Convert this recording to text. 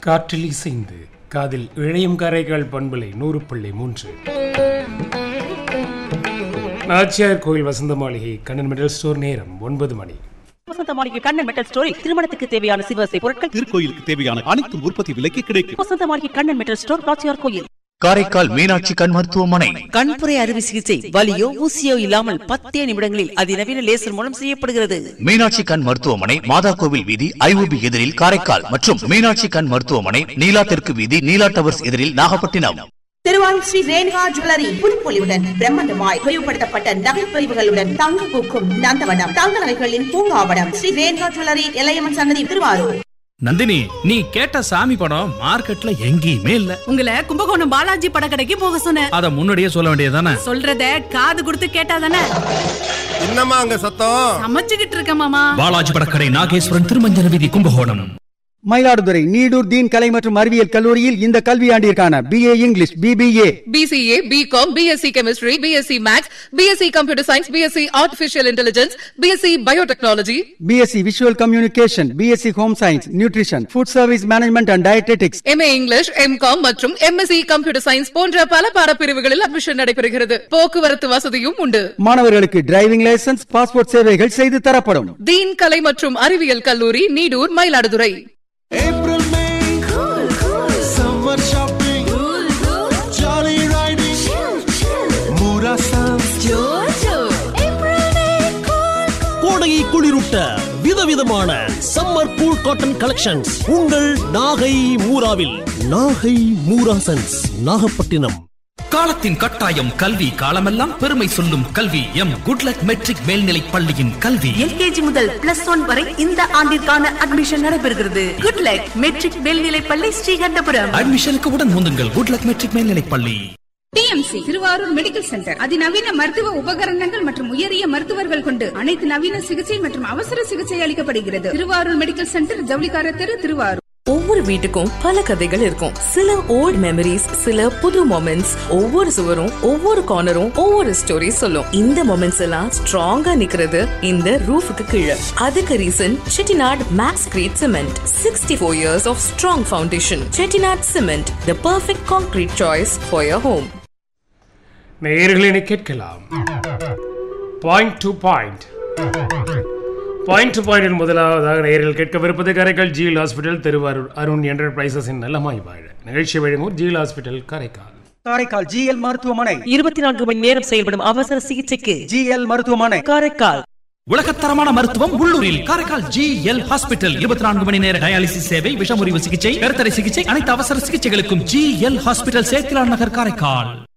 காற்றில் இசைந்து காதில் இழையும் கரைகள் பண்பலை நூறு பிள்ளை மூன்று நாச்சியார் கோயில் வசந்த மாளிகை கண்ணன் மெடல் ஸ்டோர் நேரம் ஒன்பது மணி வசந்த மாளிகை கண்ணன் மெட்டல் ஸ்டோரில் திருமணத்துக்கு தேவையான சிவசை பொருட்கள் திருக்கோயிலுக்கு தேவையான அனைத்தும் உற்பத்தி விலைக்கு கிடைக்கும் வசந்த மாளிகை கண்ணன் மெட்டல் ஸ்டோர் நாச்சியார் கோயில் காரைக்கால் மீனாட்சி கண் மருத்துவமனை கண்புரை அறுவை சிகிச்சை வலியோ ஊசியோ இல்லாமல் பத்தே நிமிடங்களில் அதிநவீன லேசர் மூலம் செய்யப்படுகிறது மீனாட்சி கண் மருத்துவமனை மாதா கோவில் வீதி ஐஓபி எதிரில் காரைக்கால் மற்றும் மீனாட்சி கண் மருத்துவமனை நீலா தெற்கு வீதி நீலா டவர்ஸ் எதிரில் நாகப்பட்டினம் திருவாரூர் ஸ்ரீ ரேணுகா ஜுவல்லரி புதுப்பொலிவுடன் பிரம்மாண்டமாய் விரிவுபடுத்தப்பட்ட நகை பிரிவுகளுடன் தங்க பூக்கும் நந்தவனம் தங்க நகைகளின் பூங்காவனம் ஸ்ரீ ரேணுகா ஜுவல்லரி எல்லையம்மன் சன்னதி திருவாரூர் நந்தினி நீ கேட்ட சாமி படம் மார்க்கெட்ல எங்கேயுமே இல்ல உங்களை கும்பகோணம் பாலாஜி படக்கடைக்கு போக சொன்னேன் அத முன்னாடியே சொல்ல வேண்டியதானே சொல்றத காது கொடுத்து கேட்டாதானே என்னம்மா அங்க சத்தம் சமைச்சுக்கிட்டு இருக்க மாமா பாலாஜி படக்கடை நாகேஸ்வரன் திருமஞ்சன வீதி கும்பகோணம் மயிலாடுதுறை நீடூர் தீன் கலை மற்றும் அறிவியல் கல்லூரியில் இந்த கல்வியாண்டிற்கான BA English BBA BCA, BCom, BSc Chemistry, BSc Maths, BSc Computer Science, BSc Artificial Intelligence, BSc Biotechnology, BSc visual communication BSc home science nutrition food service management and dietetics MA English, MCom மற்றும் MSc Computer Science போன்ற பல பாடப்பிரிவுகளில் admission நடைபெறுகிறது போக்குவரத்து வசதியும் உண்டு மாணவர்களுக்கு driving licence passport சேவைகள் செய்து தரப்படும் தீன் கலை மற்றும் அறிவியல் கல்லூரி Needur Mayiladuthurai April May summer shopping jolly riding Moora sense கோடையை குளிரூட்ட விதவிதமான சம்மர் கூல் காட்டன் கலெக்ஷன்ஸ் உங்கள் நாகை மூராவில் நாகை மூரா சென்ஸ் நாகப்பட்டினம் காலத்தின் கட்டாயம் கல்வி காலமெல்லாம் பெருமை சொல்லும் கல்வி எம் குட்லக் மெட்ரிக் மேல்நிலைப் பள்ளியின் கல்வி எல்கேஜி முதல் பிளஸ் ஒன் வரை இந்த ஆண்டிற்கான அட்மிஷன் நடைபெறுகிறது குட் லக் மெட்ரிக் மேல்நிலைப் பள்ளி ஸ்ரீகண்டபுரம் அட்மிஷனுக்கு உடன் முந்துங்கள் குட்லக் மெட்ரிக் மேல்நிலைப் பள்ளி டிஎம்சி திருவாரூர் மெடிக்கல் சென்டர் அதிநவீன மருத்துவ உபகரணங்கள் மற்றும் உயரிய மருத்துவர்கள் கொண்டு அனைத்து நவீன சிகிச்சை மற்றும் அவசர சிகிச்சை அளிக்கப்படுகிறது திருவாரூர் மெடிக்கல் சென்டர் ஜவுளிக்கார தெரு திருவாரூர் ஒவ்வொரு வீட்டுக்கும் பல கதைகள் இருக்கும் சில ஓல்ட் மெமரிஸ் சில புது மொமெண்ட்ஸ் ஒவ்வொரு சுவரும் ஒவ்வொரு கார்னரும் ஒவ்வொரு ஸ்டோரி சொல்லும் இந்த மொமெண்ட்ஸ் எல்லாம் ஸ்ட்ராங்கா நிக்கிறது இந்த ரூஃபுக்கு கீழே அதுக்கு reason Chettinad maxcrete cement sixty four years of strong foundation Chettinad cement the perfect concrete choice for your home நேயர்களினை கேட்கலாம் point to point point to பாயிண்டில் முதலாவதாக நேயர்கள் கேட்கவிருப்பது காரைக்கால் ஜிஎல் ஹாஸ்பிட்டல் திருவாரூர் அருண் என்டர்பிரைசஸின் நலமாய் வாழ நிகழ்ச்சி வழங்கும் GL hospital Karaikal Karaikal GL மருத்துவமனை இருபத்தி நான்கு மணி நேரம் செயல்படும் அவசர சிகிச்சைக்கு ஜிஎல் மருத்துவமனை காரைக்கால் உலகத்தரமான மருத்துவம் உள்ளூரில் காரைக்கால் ஜி எல் ஹாஸ்பிட்டல் இருபத்தி நான்கு மணி நேர டயாலிசிஸ் சேவை விஷமுறிவு சிகிச்சை கருத்தடை சிகிச்சை அனைத்து அவசர சிகிச்சைகளுக்கும் G L hospital Sethilan Nagar Karaikal